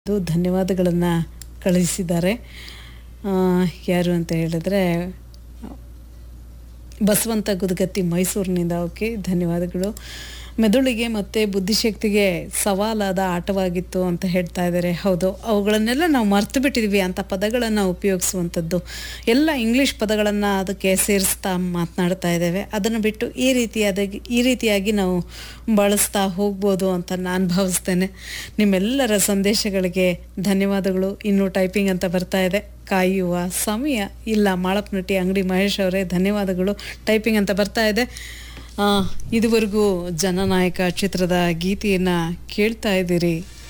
ಇದು ಧನ್ಯವಾದಗಳನ್ನು ಕಳಿಸಿದ್ದಾರೆ ಆ, ಯಾರು ಅಂತ ಹೇಳಿದ್ರೆ ಬಸವಂತ ಗುದಗತ್ತಿ ಮೈಸೂರಿನಿಂದ ಓಕೆ ಧನ್ಯವಾದಗಳು ಮೆದುಳಿಗೆ ಮತ್ತು ಬುದ್ಧಿಶಕ್ತಿಗೆ ಸವಾಲಾದ ಆಟವಾಗಿತ್ತು ಅಂತ ಹೇಳ್ತಾ ಇದ್ದಾರೆ ಹೌದು ಅವುಗಳನ್ನೆಲ್ಲ ನಾವು ಮರ್ತು ಬಿಟ್ಟಿದ್ವಿ ಅಂತ ಪದಗಳನ್ನು ಉಪಯೋಗಿಸುವಂಥದ್ದು ಎಲ್ಲ ಇಂಗ್ಲೀಷ್ ಪದಗಳನ್ನು ಅದಕ್ಕೆ ಸೇರಿಸ್ತಾ ಮಾತನಾಡ್ತಾ ಇದ್ದೇವೆ ಅದನ್ನು ಬಿಟ್ಟು ಈ ರೀತಿಯಾದ ಈ ರೀತಿಯಾಗಿ ನಾವು ಬಳಸ್ತಾ ಹೋಗ್ಬೋದು ಅಂತ ನಾನು ಭಾವಿಸ್ತೇನೆ ನಿಮ್ಮೆಲ್ಲರ ಸಂದೇಶಗಳಿಗೆ ಧನ್ಯವಾದಗಳು ಇನ್ನು ಟೈಪಿಂಗ್ ಅಂತ ಬರ್ತಾ ಇದೆ ಕಾಯುವ ಸಮಯ ಇಲ್ಲ ಮಾಳಪ್ನಟ್ಟಿ ಅಂಗಡಿ ಮಹೇಶ್ ಅವರೇ ಧನ್ಯವಾದಗಳು ಟೈಪಿಂಗ್ ಅಂತ ಬರ್ತಾ ಇದೆ ಆ, ಇದುವರೆಗೂ ಜನನಾಯಕ ಚಿತ್ರದ ಗೀತೆಯನ್ನು ಕೇಳ್ತಾ ಇದ್ದೀರಿ